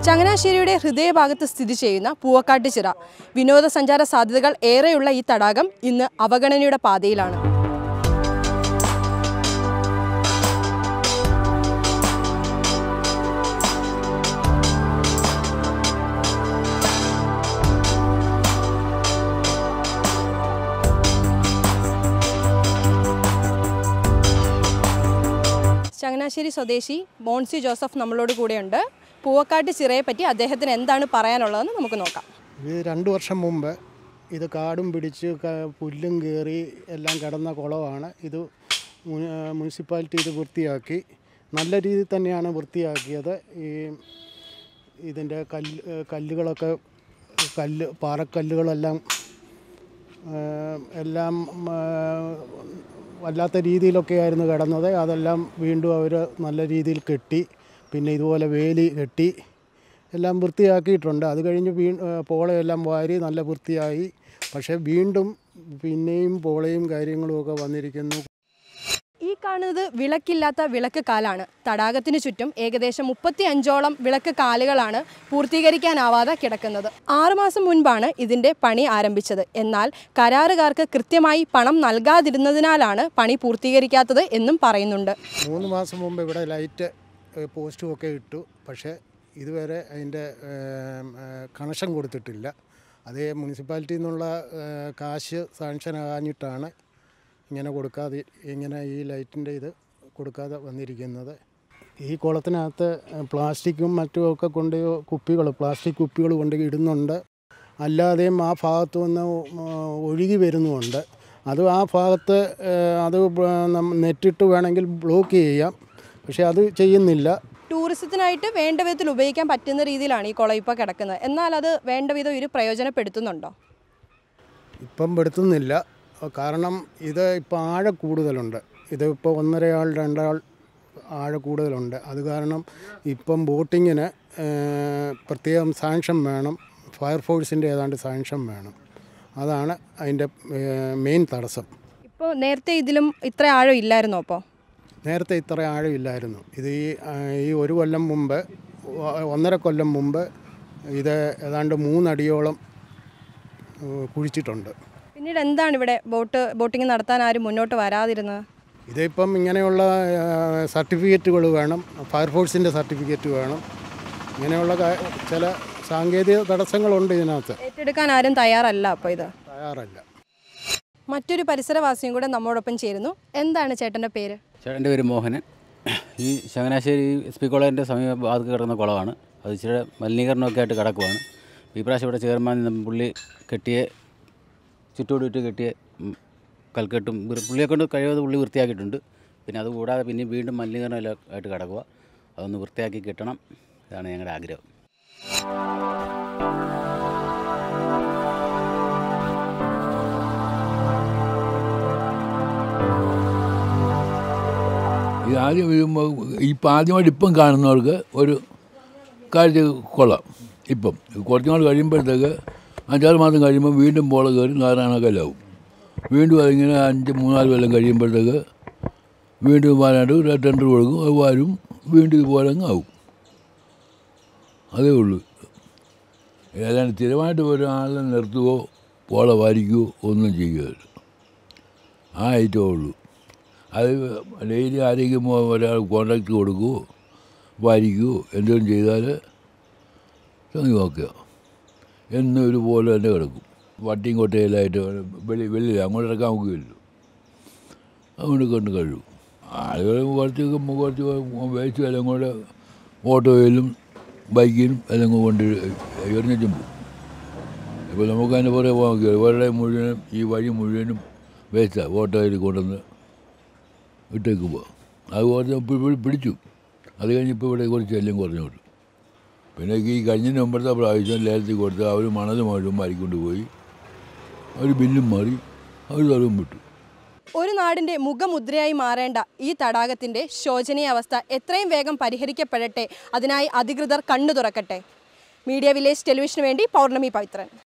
ചങ്ങനാശ്ശേരിയുടെ ഹൃദയഭാഗത്ത് സ്ഥിതി ചെയ്യുന്ന പൂവക്കാട്ടുചിറ വിനോദസഞ്ചാര സാധ്യതകൾ ഏറെയുള്ള ഈ തടാകം ഇന്ന് അവഗണനയുടെ പാതയിലാണ് ചങ്ങനാശ്ശേരി സ്വദേശി മോൺസി ജോസഫ് നമ്മളോട് കൂടെയുണ്ട് പൂവക്കാട്ട് ചിറയെ പറ്റി അദ്ദേഹത്തിന് എന്താണ് പറയാനുള്ളതെന്ന് നമുക്ക് നോക്കാം ഇത് രണ്ട് വർഷം മുമ്പ് ഇത് കാടും പിടിച്ച് ക- പുല്ലും കയറി എല്ലാം കിടന്ന കുളമാണ് ഇത് മുനി- ആ, മുനിസിപ്പാലിറ്റി ഇത് വൃത്തിയാക്കി നല്ല രീതിയിൽ തന്നെയാണ് വൃത്തിയാക്കിയത് ഈ ഇതിൻ്റെ കല്ല് ഏ, കല്ലുകളൊക്കെ കല്ല് പാറക്കല്ലുകളെല്ലാം ആ, എല്ലാം ആ, വല്ലാത്ത രീതിയിലൊക്കെ ആയിരുന്നു കിടന്നത് അതെല്ലാം വീണ്ടും അവർ നല്ല രീതിയിൽ കെട്ടി പിന്നെ ഇതുപോലെ വേലി കെട്ടി എല്ലാം വൃത്തിയാക്കിയിട്ടുണ്ട് അത് കഴിഞ്ഞ് വീ ആ, പോളയെല്ലാം വാരി നല്ല വൃത്തിയായി പക്ഷേ വീണ്ടും പിന്നെയും പോളയും കാര്യങ്ങളുമൊക്കെ വന്നിരിക്കുന്നു ഈ കാണുന്നത് വിളക്കില്ലാത്ത വിളക്ക് കാലാണ് തടാകത്തിന് ചുറ്റും ഏകദേശം മുപ്പത്തി അഞ്ചോളം വിളക്ക് കാലുകളാണ് പൂർത്തീകരിക്കാനാവാതെ കിടക്കുന്നത് ആറുമാസം മുൻപാണ് ഇതിന്റെ പണി ആരംഭിച്ചത് എന്നാൽ കരാറുകാർക്ക് കൃത്യമായി പണം നൽകാതിരുന്നതിനാലാണ് പണി പൂർത്തീകരിക്കാത്തത് എന്നും പറയുന്നുണ്ട് മൂന്ന് മാസം മുമ്പ് ഇവിടെ ലൈറ്റ് ഏഹ്, പോസ്റ്റും ഒക്കെ ഇട്ടു പക്ഷേ ഇതുവരെ അതിൻ്റെ കണക്ഷൻ കൊടുത്തിട്ടില്ല അതേ മുനിസിപ്പാലിറ്റിയിൽ നിന്നുള്ള ഏഹ്, കാശ് സാങ്ഷൻ ആകാഞ്ഞിട്ടാണ് ഇങ്ങനെ കൊടുക്കാതെ ഇങ്ങനെ ഈ ലൈറ്റിൻ്റെ ഇത് കൊടുക്കാതെ വന്നിരിക്കുന്നത് ഈ കുളത്തിനകത്ത് പ്ലാസ്റ്റിക്കും മറ്റുമൊക്കെ കൊണ്ട് കുപ്പികൾ പ്ലാസ്റ്റിക് കുപ്പികൾ കൊണ്ട് ഇടുന്നുണ്ട് അല്ലാതെയും ആ ഭാഗത്തു നിന്ന് ഒഴുകി വരുന്നുമുണ്ട് അത് ആ ഭാഗത്ത് ഏഹ്, അത് ബ- നം- നെറ്റിട്ട് വേണമെങ്കിൽ ബ്ലോക്ക് ചെയ്യാം പക്ഷേ അത് ചെയ്യുന്നില്ല ടൂറിസത്തിനായിട്ട് വേണ്ട വിധത്തിൽ ഉപയോഗിക്കാൻ പറ്റുന്ന രീതിയിലാണ് ഈ കുളം ഇപ്പോൾ കിടക്കുന്നത് എന്നാൽ അത് വേണ്ട വിധം ഇവർ പ്രയോജനപ്പെടുത്തുന്നുണ്ടോ ഇപ്പം പെടുത്തുന്നില്ല കാരണം ഇത് ഇപ്പോൾ ആഴ കൂടുതലുണ്ട് ഇത് ഇപ്പോൾ ഒന്നരയാൾ രണ്ടാൾ ആഴ കൂടുതലുണ്ട് അത് കാരണം ഇപ്പം ബോട്ടിങ്ങിന് ഏഹ്, പ്രത്യേകം സാങ്ഷൻ വേണം ഫയർഫോഴ്സിൻ്റെ ഏതാണ്ട് സാങ്ഷൻ വേണം അതാണ് അതിൻ്റെ മെയിൻ തടസ്സം ഇപ്പോൾ നേരത്തെ ഇതിലും ഇത്ര ആഴം ഇല്ലായിരുന്നോ അപ്പോൾ നേരത്തെ ഇത്ര ആഴമില്ലായിരുന്നു ഇത് ഈ ആ, ഈ ഒരു കൊല്ലം മുമ്പ് ഒ- ഒന്നര കൊല്ലം മുമ്പ് ഇത് ഏതാണ്ട് മൂന്നടിയോളം ഏഹ്, കുഴിച്ചിട്ടുണ്ട് പിന്നീട് എന്താണ് ഇവിടെ ബോട്ട് ബോട്ടിംഗ് നടത്താൻ ആരും മുന്നോട്ട് വരാതിരുന്നത് ഇതിപ്പം ഇങ്ങനെയുള്ള സർട്ടിഫിക്കറ്റുകൾ വേണം ഫയർഫോഴ്സിൻ്റെ സർട്ടിഫിക്കറ്റ് വേണം ഇങ്ങനെയുള്ള കാ- ചില സാങ്കേതിക തടസ്സങ്ങളുണ്ട് ഇതിനകത്ത് ഏറ്റെടുക്കാൻ ആരും തയ്യാറല്ല അപ്പോൾ ഇത് തയ്യാറല്ല മറ്റൊരു പരിസരവാസിയും കൂടെ നമ്മോടൊപ്പം ചേരുന്നു എന്താണ് ചേട്ടൻ്റെ പേര് ചേട്ടൻ്റെ പേര് മോഹനൻ ഈ ചങ്ങനാശ്ശേരി എസ് പി കോളേജിൻ്റെ സമീപ ഭാഗത്ത് കിടക്കുന്ന കുളമാണ് അത് ഇച്ചിരി മലിനീകരണമൊക്കെ ആയിട്ട് കിടക്കുവാണ് ഈ പ്രാവശ്യം ഇവിടെ ചെയർമാൻ നം- പുള്ളി കെട്ടിയ ചുറ്റോടിട്ട് കെട്ടിയ ഉം, കൽക്കെട്ടും വൃ- പുള്ളിയെ കൊണ്ട് കഴിയാതെ പുള്ളി വൃത്തിയാക്കിയിട്ടുണ്ട് പിന്നെ അത് കൂടാതെ പിന്നെ വീണ്ടും മലിനീകരണം എല്ലാം ആയിട്ട് കിടക്കുക അതൊന്ന് വൃത്തിയാക്കി കിട്ടണം ഇതാണ് ഞങ്ങളുടെ ആഗ്രഹം ഇത് ആദ്യം വരുമ്പോൾ ഇപ്പം ആദ്യമായിട്ട് ഇപ്പം കാണുന്നവർക്ക് ഒരു കാഴ്ച കൊള്ളാം ഇപ്പം കുറച്ച് നാൾ കഴിയുമ്പോഴത്തേക്ക് അഞ്ചാറ് മാസം കഴിയുമ്പോൾ വീണ്ടും പോള കയറി നാരായണക്കല്ലാവും വീണ്ടും അതിങ്ങനെ അഞ്ച് മൂന്നാല് കൊല്ലം കഴിയുമ്പോഴത്തേക്ക് വീണ്ടും വാരാണ്ട് ഒരു ടെൻഡർ കൊടുക്കും അത് വാരും വീണ്ടും ഇതുപോലെ അങ്ങ് ആവും അതേ ഉള്ളൂ ഏതാണ്ട് സ്ഥിരമായിട്ട് ഒരാളെ നിർത്തുകയോ പോള വാരിക്കുകയോ ഒന്നും ചെയ്യുകയില്ല ആ ഐറ്റമേ ഉള്ളൂ അത് ഡെയിലി ആരെങ്കിലും ഒരാൾ കോൺട്രാക്ട് കൊടുക്കുമോ വാരിക്കുമോ എന്തെങ്കിലും ചെയ്താൽ സംഗതി നോക്കുക എന്നും ഒരുപോലെ തന്നെ കിടക്കും വട്ടിയും കൊട്ടയിലായിട്ട് വെളി വെളിയിൽ അങ്ങോട്ട് ഇറക്കാൻ നോക്കുകയില്ലല്ലോ അതുകൊണ്ട് കൊണ്ട് കഴിയും ആളുകൾ കുറച്ച് കുറച്ച് വേസ്റ്റ് എല്ലാം കൂടെ ഓട്ടോയിലും ബൈക്കിലും എല്ലാം കൊണ്ട് എറിഞ്ഞും പോകും ഇപ്പോൾ നമുക്ക് അതിൻ്റെ പുറകെ പോകാൻ നോക്കിയാൽ ഇവരുടെ മുഴുവനും ഈ വഴി മുഴുവനും വേസ്റ്റാണ് ഓട്ടോയിൽ കൊണ്ടുവന്ന് ഇട്ടേക്ക് പോവാം അത് കുറച്ച് പി- പി- പിടിച്ചു അത് കഴിഞ്ഞിപ്പോൾ ഇവിടെ കുറച്ച് ശല്യം കുറഞ്ഞു വിട്ടു പിന്നെ ഈ കഴിഞ്ഞതിന് മുമ്പത്തെ പ്രാവശ്യം ലേലത്തിൽ കൊടുത്ത് അവർ മണൽ മുഴുവൻ മാറിക്കൊണ്ട് പോയി അവർ ബില്ലും മാറി അവർ സ്ഥലവും വിട്ടു ഒരു നാടിൻ്റെ മുഖമുദ്രയായി മാറേണ്ട ഈ തടാകത്തിൻ്റെ ശോചനീയ അവസ്ഥ എത്രയും വേഗം പരിഹരിക്കപ്പെടട്ടെ അതിനായി അധികൃതർ കണ്ണു തുറക്കട്ടെ മീഡിയ വില്ലേജ് ടെലിവിഷന് വേണ്ടി പൗർണമി പവിത്രൻ